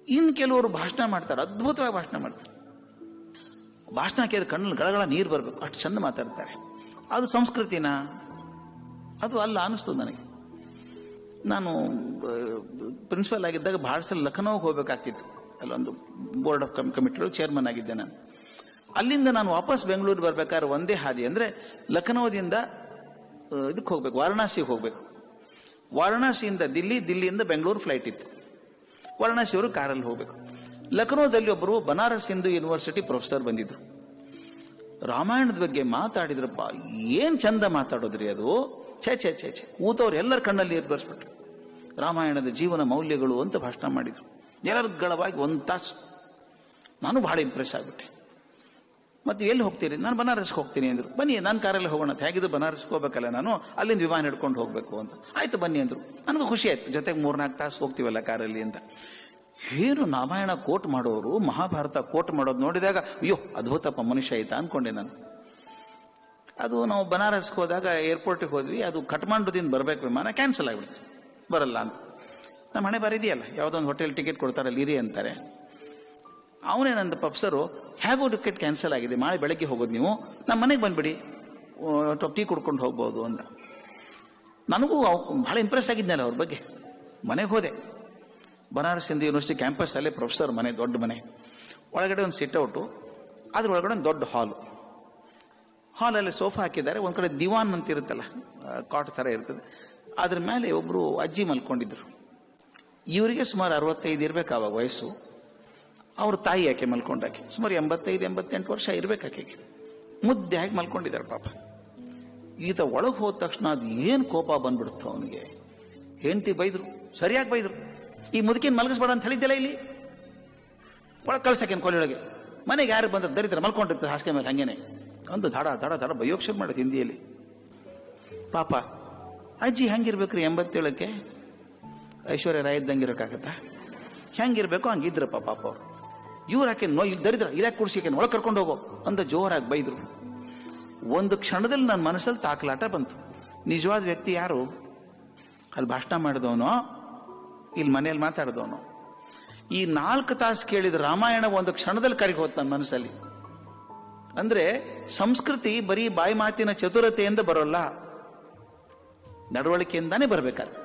ಇನ್ನು ಕೆಲವರು ಭಾಷಣ ಮಾಡ್ತಾರೆ ಅದ್ಭುತವಾಗಿ ಭಾಷಣ ಮಾಡ್ತಾರೆ ಭಾಷಣ ಕೇಳಿದ್ರೆ ಕಣ್ಣಲ್ಲಿ ಗಳಗಳ ನೀರು ಬರಬೇಕು ಅಷ್ಟು ಚಂದ ಮಾತಾಡ್ತಾರೆ ಅದು ಸಂಸ್ಕೃತಿನ ಅದು ಅಲ್ಲ ಅನಿಸ್ತು ನನಗೆ ನಾನು ಪ್ರಿನ್ಸಿಪಲ್ ಆಗಿದ್ದಾಗ ಭಾಳ ಸಲ ಲಖನೌಗೆ ಹೋಗ್ಬೇಕಾಗ್ತಿತ್ತು ಅಲ್ಲೊಂದು ಬೋರ್ಡ್ ಆಫ್ ಕಮಿಟಿ ಚೇರ್ಮನ್ ಆಗಿದ್ದೆ ನಾನು ಅಲ್ಲಿಂದ ನಾನು ವಾಪಸ್ ಬೆಂಗಳೂರು ಬರ್ಬೇಕಾದ್ರೆ ಒಂದೇ ಹಾದಿ ಅಂದ್ರೆ ಲಖನೌದಿಂದ ಇದಕ್ಕೆ ಹೋಗ್ಬೇಕು ವಾರಣಾಸಿಗೆ ಹೋಗ್ಬೇಕು ವಾರಣಾಸಿಯಿಂದ ದಿಲ್ಲಿ ದಿಲ್ಲಿಯಿಂದ ಬೆಂಗಳೂರು ಫ್ಲೈಟ್ ಇತ್ತು ವಾರಣಾಸಿಯವರು ಕಾರಲ್ಲಿ ಹೋಗ್ಬೇಕು ಲಖನೌದಲ್ಲಿ ಒಬ್ಬರು ಬನಾರಸ್ ಹಿಂದೂ ಯೂನಿವರ್ಸಿಟಿ ಪ್ರೊಫೆಸರ್ ಬಂದಿದ್ರು ರಾಮಾಯಣದ ಬಗ್ಗೆ ಮಾತಾಡಿದ್ರಪ್ಪ ಏನ್ ಚಂದ ಮಾತಾಡೋದ್ರಿ ಅದು ಛೇ ಛೇ ಛೇ ಛೇ ಕೂತವ್ರು ಎಲ್ಲರ ಕಣ್ಣಲ್ಲಿ ನೀರು ಬರ್ಸ್ಬಿಟ್ರು ರಾಮಾಯಣದ ಜೀವನ ಮೌಲ್ಯಗಳು ಅಂತ ಭಾಷಣ ಮಾಡಿದ್ರು ನಿರರ್ಗಳವಾಗಿ ಒಂದು ತಾಸು ನಾನು ಬಹಳ ಇಂಪ್ರೆಸ್ ಆಗ್ಬಿಟ್ಟೆ ಮತ್ತೆ ಎಲ್ಲಿ ಹೋಗ್ತೀರಿ ನಾನು ಬನಾರಸ್ಗೆ ಹೋಗ್ತೀನಿ ಅಂದ್ರು ಬನ್ನಿ ನಾನು ಕಾರಲ್ಲಿ ಹೋಗೋಣ ಅಂತ ಹೇಗಿದ್ದು ಬನಾರಸ್ಗೆ ಹೋಗ್ಬೇಕಲ್ಲ ನಾನು ಅಲ್ಲಿಂದ ವಿಮಾನ ಹಿಡ್ಕೊಂಡು ಹೋಗ್ಬೇಕು ಅಂತ ಆಯ್ತು ಬನ್ನಿ ಅಂದ್ರು ನನಗೂ ಖುಷಿ ಆಯ್ತು ಜೊತೆಗೆ ಮೂರ್ನಾಲ್ಕು ತಾಸು ಹೋಗ್ತೀವಲ್ಲ ಕಾರಲ್ಲಿ ಅಂತ ಏನು ರಾಮಾಯಣ ಕೋಟ್ ಮಾಡೋರು ಮಹಾಭಾರತ ಕೋಟ್ ಮಾಡೋದು ನೋಡಿದಾಗ ಅಯ್ಯೋ ಅದ್ಭುತಪ್ಪ ಮನುಷ್ಯ ಆಯ್ತಾ ಅನ್ಕೊಂಡೆ ನಾನು ಅದು ನಾವು ಬನಾರಸ್ಗೆ ಹೋದಾಗ ಏರ್ಪೋರ್ಟಿಗೆ ಹೋದ್ವಿ ಅದು ಕಠ್ಮಂಡುದಿಂದ ಬರ್ಬೇಕು ವಿಮಾನ ಕ್ಯಾನ್ಸಲ್ ಆಗಿಬಿಡ್ತು ಬರಲ್ಲ ಅಂತ ನಮ್ಮ ಹಣೆ ಬರಿದೆಯಲ್ಲ ಯಾವುದೊಂದು ಹೋಟೆಲ್ ಟಿಕೆಟ್ ಕೊಡ್ತಾರಲ್ಲ ಇರಿ ಅಂತಾರೆ ಅವನೇನಂದ ಪಪ್ಸರು ಹೇಗೋ ಟಿಕೆಟ್ ಕ್ಯಾನ್ಸಲ್ ಆಗಿದೆ ನಾಳೆ ಬೆಳಗ್ಗೆ ಹೋಗೋದು ನೀವು ನಮ್ಮ ಮನೆಗೆ ಬಂದ್ಬಿಡಿ ಟೀ ಕುಡ್ಕೊಂಡು ಹೋಗ್ಬೋದು ಅಂತ ನನಗೂ ಅವ್- ಬಹಳ ಇಂಪ್ರೆಸ್ ಆಗಿದ್ನಲ್ಲ ಅವ್ರ ಬಗ್ಗೆ ಮನೆಗೆ ಹೋದೆ ಬನಾರಸ್ ಹಿಂದೂ ಯೂನಿವರ್ಸಿಟಿ ಕ್ಯಾಂಪಸ್ ಅಲ್ಲೇ ಪ್ರೊಫೆಸರ್ ಮನೆ ದೊಡ್ಡ ಮನೆ ಒಳಗಡೆ ಒಂದು ಸಿಟ್ ಔಟು ಅದ್ರ ಒಳಗಡೆ ಒಂದು ದೊಡ್ಡ ಹಾಲು ಹಾಲಲ್ಲಿ ಸೋಫಾ ಹಾಕಿದ್ದಾರೆ ಒಂದ್ ಕಡೆ ದಿವಾನ್ ಅಂತ ಇರುತ್ತಲ್ಲ ಕಾಟ್ ತರ ಇರ್ತದೆ ಅದ್ರ ಮೇಲೆ ಒಬ್ರು ಅಜ್ಜಿ ಮಲ್ಕೊಂಡಿದ್ರು ಇವರಿಗೆ ಸುಮಾರು ಅರವತ್ತೈದು ಇರ್ಬೇಕು ಆವಾಗ ವಯಸ್ಸು ಅವ್ರ ತಾಯಿ ಆಕೆ ಮಲ್ಕೊಂಡಾಕೆ ಸುಮಾರು ಎಂಬತ್ತೈದು ಎಂಬತ್ತೆಂಟು ವರ್ಷ ಇರ್ಬೇಕು ಆಕೆಗೆ ಮುದ್ದೆ ಹಾಕಿ ಮಲ್ಕೊಂಡಿದ್ದಾರೆ ಪಾಪ ಈತ ಒಳಗೆ ಹೋದ ತಕ್ಷಣ ಅದು ಏನ್ ಕೋಪ ಬಂದ್ಬಿಡುತ್ತೋ ಅವನಿಗೆ ಹೆಂಡತಿ ಬೈದ್ರು ಸರಿಯಾಗಿ ಬೈದ್ರು ಈ ಮುದುಕಿನ ಮಲಗಿಸ್ಬೇಡ ಅಂತ ಹೇಳಿದ್ದೆಲ್ಲ ಇಲ್ಲಿ ಒಳಗೆ ಕಳ್ಸಕ್ಕೇನು ಕೊನೆಯೊಳಗೆ ಮನೆಗೆ ಯಾರು ಬಂದ ದರಿದ್ರ ಮಲ್ಕೊಂಡಿರ್ತಾರೆ ಹಾಸಿಗೆ ಮೇಲೆ ಹಂಗೇನೆ ಒಂದು ಧಡ ಧಡ ಧಡ ಬೈಯೋಕ್ ಶುರು ಮಾಡುತ್ತೆ ಹಿಂದಿಯಲ್ಲಿ ಪಾಪ ಅಜ್ಜಿ ಹೆಂಗಿರ್ಬೇಕ್ರಿ ಎಂಬತ್ತೇಳಕ್ಕೆ ಐಶ್ವರ್ಯ ರಾಯ್ ಇದ್ದಂಗೆ ಇರೋಕ್ಕಾಗತ್ತಾ ಹೆಂಗಿರ್ಬೇಕು ಹಂಗಿದ್ರಪ್ಪ ಪಾಪ ಅವ್ರು ಇವ್ರು ಹಾಕಿ ನೋ ಇಲ್ಲಿ ದರಿದ್ರ ಇದ್ಯಾಕೆ ಕುಡ್ಸಿಕೆ ಒಳಗೆ ಕರ್ಕೊಂಡು ಹೋಗೋ ಅಂತ ಜೋರಾಗಿ ಬೈದ್ರು ಒಂದು ಕ್ಷಣದಲ್ಲಿ ನನ್ನ ಮನಸ್ಸಲ್ಲಿ ತಾಕಲಾಟ ಬಂತು ನಿಜವಾದ ವ್ಯಕ್ತಿ ಯಾರು ಅಲ್ಲಿ ಭಾಷಣ ಮಾಡಿದವನೋ ಇಲ್ಲಿ ಮನೆಯಲ್ಲಿ ಮಾತಾಡಿದವನು ಈ ನಾಲ್ಕು ತಾಸು ಕೇಳಿದ ರಾಮಾಯಣ ಒಂದು ಕ್ಷಣದಲ್ಲಿ ಕಡೆಗೆ ಹೋತ್ ನನ್ನ ಮನಸ್ಸಲ್ಲಿ ಅಂದ್ರೆ ಸಂಸ್ಕೃತಿ ಬರೀ ಬಾಯಿ ಮಾತಿನ ಚತುರತೆಯಿಂದ ಬರೋಲ್ಲ ನಡವಳಿಕೆಯಿಂದಾನೇ ಬರ್ಬೇಕಾದ್ರೆ